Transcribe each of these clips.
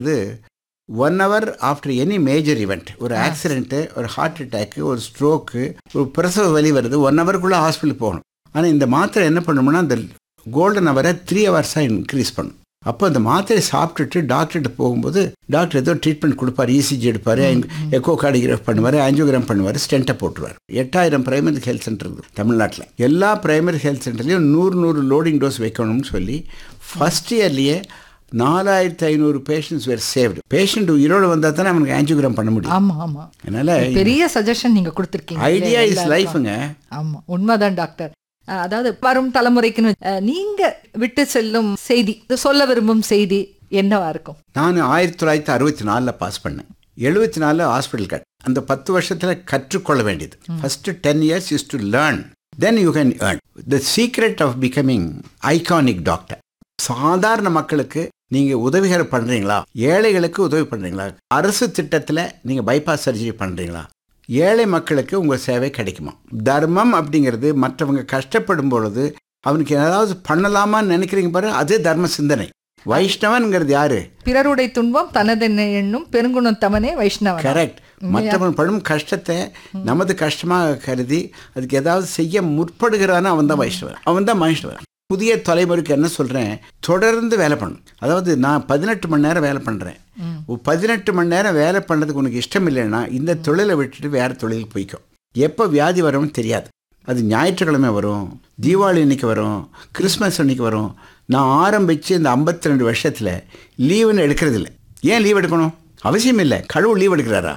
இது one hour after any major event ஒரு accident ஒரு ஹார்ட் அட்டாக்கு ஒரு ஸ்ட்ரோக்கு ஒரு பிரசவ வலி வருது ஒன் ஹவருக்குள்ளே ஹாஸ்பிட்டல் போகணும் ஆனால் இந்த மாத்திரை என்ன பண்ணணும்னா அந்த கோல்டன் ஹவரை த்ரீ ஹவர்ஸாக இன்க்ரீஸ் பண்ணும் அப்போ அந்த மாத்திரை சாப்பிட்டுட்டு டாக்டர்கிட்ட போகும்போது டாக்டர் ஏதோ ட்ரீட்மெண்ட் கொடுப்பார் இசிஜி எடுப்பார் எக்கோ கார்டிகிராஃப் பண்ணுவார் ஆஞ்சியோகிராம் பண்ணுவார் ஸ்டென்ட்டை போட்டுருவார் எட்டாயிரம் பிரைமரி ஹெல்த் சென்டர் இருக்குது தமிழ்நாட்டில் எல்லா பிரைமரி ஹெல்த் சென்டர்லையும் நூறு நூறு லோடிங் டோஸ் வைக்கணும்னு சொல்லி ஃபஸ்ட் இயர்லேயே நாலாயிரத்தி ஐநூறு பேஷண்ட்ஸ் வேர் சேவ்டு பேஷண்ட் உயிரோடு வந்தால் தானே அவனுக்கு ஆஞ்சியோகிராம் பண்ண முடியும் ஆமா ஆமா அதனால் பெரிய சஜஷன் நீங்க கொடுத்துருக்கீங்க ஐடியா இஸ் லைஃபுங்க ஆமா உண்மைதான் டாக்டர் அஹ், அதாவது வரும் தலைமுறைக்குன்னு அஹ், நீங்க விட்டு செல்லும் செய்தி சொல்ல விரும்பும் செய்தி என்னவா இருக்கும் நான் ஆயிரத்தி தொள்ளாயிரத்தி அறுபத்தி நாலில் பாஸ் பண்ணேன் எழுபத்தி நாலில் ஹாஸ்பிட்டல் கட் அந்த பத்து வருஷத்தில் கற்றுக்கொள்ள வேண்டியது first ten years is to learn then you can earn the secret of becoming iconic doctor சாதாரண மக்களுக்கு நீங்கள் உதவிகள் பண்ணுறீங்களா ஏழைகளுக்கு உதவி பண்ணுறீங்களா அரசு திட்டத்தில் நீங்கள் பைபாஸ் சர்ஜரி பண்ணுறீங்களா ஏழை மக்களுக்கு உங்கள் சேவை கிடைக்குமா தர்மம் அப்படிங்கிறது மற்றவங்க கஷ்டப்படும் பொழுது அவனுக்கு ஏதாவது பண்ணலாமான்னு நினைக்கிறீங்க பாரு அதே தர்ம சிந்தனை வைஷ்ணவன்கிறது யாரு பிறருடைய துன்பம் தனதென்ன எண்ணும் பெருங்குணம் தமனே வைஷ்ணவன் கரெக்ட் மற்றவன் படும் கஷ்டத்தை நமது கஷ்டமாக கருதி அதுக்கு ஏதாவது செய்ய முற்படுகிறான்னு அவன் தான் வைஷ்ணவன் அவன் தான் வைஷ்ணவன் புதிய தலைமுறைக்கு என்ன சொல்கிறேன் தொடர்ந்து வேலை பண்ணணும் அதாவது நான் பதினெட்டு மணி நேரம் வேலை பண்ணுறேன் பதினெட்டு மணி நேரம் வேலை பண்ணுறதுக்கு உனக்கு இஷ்டம் இல்லைன்னா இந்த தொழிலை விட்டுட்டு வேறு தொழிலுக்கு போய்க்கோ எப்போ வியாதி வரும்னு தெரியாது அது ஞாயிற்றுக்கிழமை வரும் தீபாவளி அன்னைக்கு வரும் கிறிஸ்மஸ் அன்னைக்கு வரும் நான் ஆரம்பித்து இந்த ஐம்பத்தி ரெண்டு வருஷத்தில் லீவுன்னு எடுக்கிறது இல்லை ஏன் லீவ் எடுக்கணும் அவசியம் இல்லை கடவுள் லீவ் எடுக்கிறாரா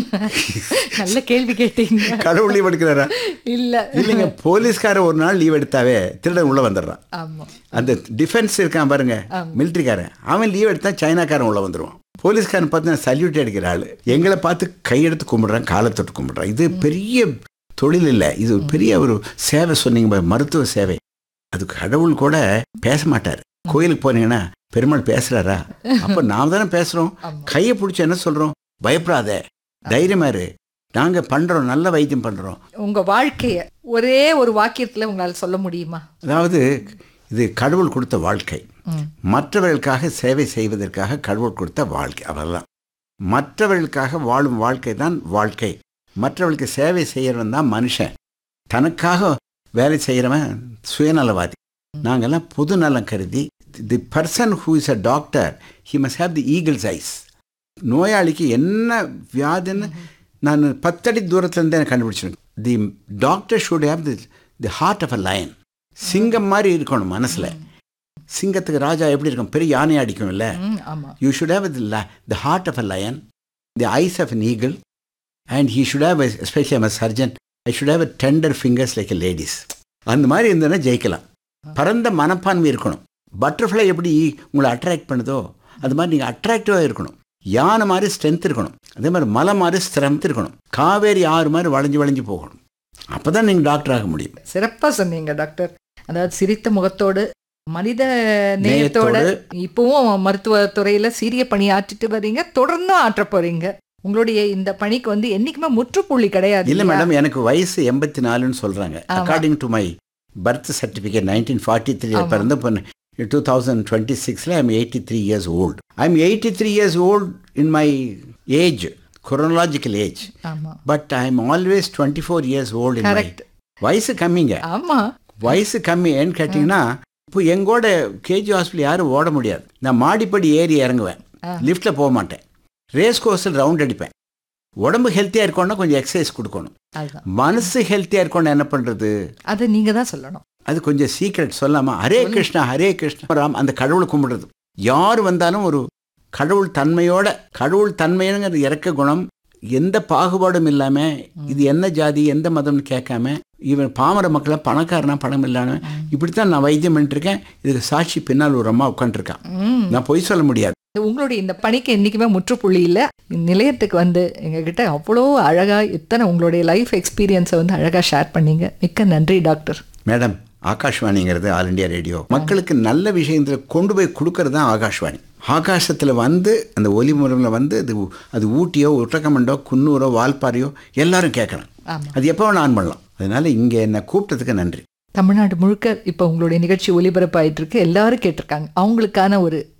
நல்ல கேள்வி கேட்டீங்க கடவுள் லீவ் எடுக்கிறாரா இல்ல இல்லைங்க போலீஸ்காரன் ஒரு நாள் லீவ் எடுத்தாவே திருடன் உள்ள வந்துடுறான் ஆமா அந்த டிஃபென்ஸ் இருக்கான் பாருங்க மிலிட்ரிக்காரன் அவன் லீவ் எடுத்தா சைனாக்காரன் உள்ள வந்துடுவான் போலீஸ்காரன் பார்த்து நான் சல்யூட் எடுக்கிற ஆள் எங்களை பார்த்து கையெடுத்து கும்பிடுறான் காலை தொட்டு கும்பிடுறான் இது பெரிய தொழில் இல்லை இது ஒரு பெரிய ஒரு சேவை சொன்னீங்க பாரு, மருத்துவ சேவை அது கடவுள் கூட பேச மாட்டார் கோயிலுக்கு போனீங்கன்னா பெருமாள் பேசுறாரா அப்ப நாம தானே பேசுறோம் ஆமா. கையை பிடிச்சி என்ன சொல்றோம் பயப்படாத தைரியமா இரு நாங்க பண்றோம் நல்ல வைத்தியம் பண்றோம் உங்க வாழ்க்கைய ஒரே ஒரு வாக்கியத்துல உங்களால சொல்ல முடியுமா அதாவது இது கடவுள் கொடுத்த வாழ்க்கை ம். மற்றவர்களுக்காக சேவை செய்வதற்காக கடவுள் கொடுத்த வாழ்க்கை அவ்வளவுதான் மற்றவர்களுக்காக வாழும் வாழ்க்கை தான் வாழ்க்கை மற்றவர்களுக்கு சேவை செய்யறவன் தான் மனுஷன் தனக்காக வேலை செய்கிறவன் சுயநலவாதி நாங்கெல்லாம் பொது நலம் கருதி the person who is a doctor he must have the eagle's eyes நோயாளிக்கு என்ன வியாதின்னு நான் பத்தடி தூரத்துலேருந்து எனக்கு கண்டுபிடிச்சிருக்கேன் the doctor should have the the heart of a lion சிங்கம் மாதிரி இருக்கணும் மனசில் சிங்கத்துக்கு ராஜா எப்படி இருக்கும் பெரிய யானை அடிக்கும் இல்லை ம், ஆமா you should have the, la- the heart of a lion, the eyes of an eagle, and he should have, a, especially I'm a surgeon, I should have a tender fingers like a lady's. அந்த மாதிரி இருந்ததுன்னா ஜெயிக்கலாம் பரந்த மனப்பான்மை இருக்கணும் butterfly எப்படி உங்களை attract பண்ணுதோ அது மாதிரி நீங்கள் அட்ராக்டிவாக இருக்கணும் யானை மாதிரி ஸ்ட்ரென்த் இருக்கணும் அதே மாதிரி மலை மாதிரி ஸ்ட்ரென்த் இருக்கணும் காவேரி ஆறு மாதிரி வளைஞ்சு வளைஞ்சு போகணும் அப்போ தான் நீங்கள் டாக்டர் ஆக முடியும் சிறப்பா சொன்னீங்க டாக்டர் அதாவது சிரித்த முகத்தோடு மனித நேயத்தோட இப்பவும் மருத்துவ துறையில சீரிய பணி ஆற்றிட்டு வர்றீங்க தொடர்ந்தும் ஆற்ற போறீங்க உங்களுடைய இந்த பணிக்கு வந்து என்னைக்குமே முற்றுப்புள்ளி கிடையாது இல்ல இல்லையா? மேடம் எனக்கு வயசு எண்பத்தி நாலுன்னு சொல்றாங்க ஆமா. According to my birth certificate nineteen forty three ஆமா. பிறந்த பொண்ணு டூ தௌசண்ட் டுவெண்ட்டி சிக்ஸில் I'm eighty three years old I'm eighty three years old in my age chronological age ஆமா but I am always twenty four years old in my Correct. வயசு கம்மிங்க ஆமா வயசு கம்மி ஏன்னு கேட்டிங்கன்னா இப்போ எங்கூட கேஜி ஹாஸ்பிட்டல் யாரும் ஓட முடியாது நான் மாடிப்படி ஏறி இறங்குவேன் ஆ. லிஃப்ட்டில் போக மாட்டேன் ரேஸ் கோர்ஸில் ரவுண்ட் அடிப்பேன் உடம்பு ஹெல்த்தியாக இருக்கணும்னா கொஞ்சம் எக்ஸசைஸ் கொடுக்கணும் அதுதான் மனசு ஹெல்த்தியாக இருக்கணும்னா என்ன பண்ணுறது அதை நீங்க தான் சொல்லணும் அது கொஞ்சம் சீக்ரெட் சொல்லாமா ஹரே கிருஷ்ணா ஹரே கிருஷ்ணா ராம் அந்த கடவுளை கும்பிடுறது யார் வந்தாலும் ஒரு கடவுள் தன்மையோட கடவுள் தன்மைங்கிறது இறக்க குணம் எந்த பாகுபாடும் இல்லாமல் இது என்ன ஜாதி எந்த மதம்னு கேட்காம இவன் பாமர மக்களை பணக்காரனா பணம் இல்லாம இப்படித்தான் நான் வைத்தியம் பண்ணிட்டு இருக்கேன் இதுக்கு சாட்சி பின்னால் ஒரு அம்மா உட்காந்துருக்கான் ம். நான் பொய் சொல்ல முடியாது உங்களுடைய இந்த பணிக்கு என்னைக்குமே முற்றுப்புள்ளி இல்லை நிலையத்துக்கு வந்து எங்ககிட்ட அவ்வளோ அழகா இத்தனை உங்களுடைய லைஃப் எக்ஸ்பீரியன்ஸை வந்து அழகா ஷேர் பண்ணீங்க மிக்க நன்றி டாக்டர் மேடம் ஆகாஷ்வாணிங்கிறது ஆல் இண்டியா ரேடியோ மக்களுக்கு நல்ல விஷயங்களை கொண்டு போய் கொடுக்கறது தான் ஆகாஷ்வாணி ஆகாசத்தில் வந்து அந்த ஒலி முறையில் வந்து அது அது ஊட்டியோ உட்டக்கமண்டோ குன்னூரோ வால்பாறையோ எல்லாரும் கேட்கலாம் ஆமா அது எப்போ வேணா ஆன் பண்ணலாம் அதனால இங்கே என்னை கூப்பிட்டதுக்கு நன்றி தமிழ்நாடு முழுக்க இப்போ உங்களுடைய நிகழ்ச்சி ஒலிபரப்பாயிட்டு இருக்கு எல்லாரும் கேட்டிருக்காங்க அவங்களுக்கான ஒரு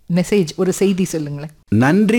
மெசேஜ் ஒரு செய்தி சொல்லுங்களேன் நன்றி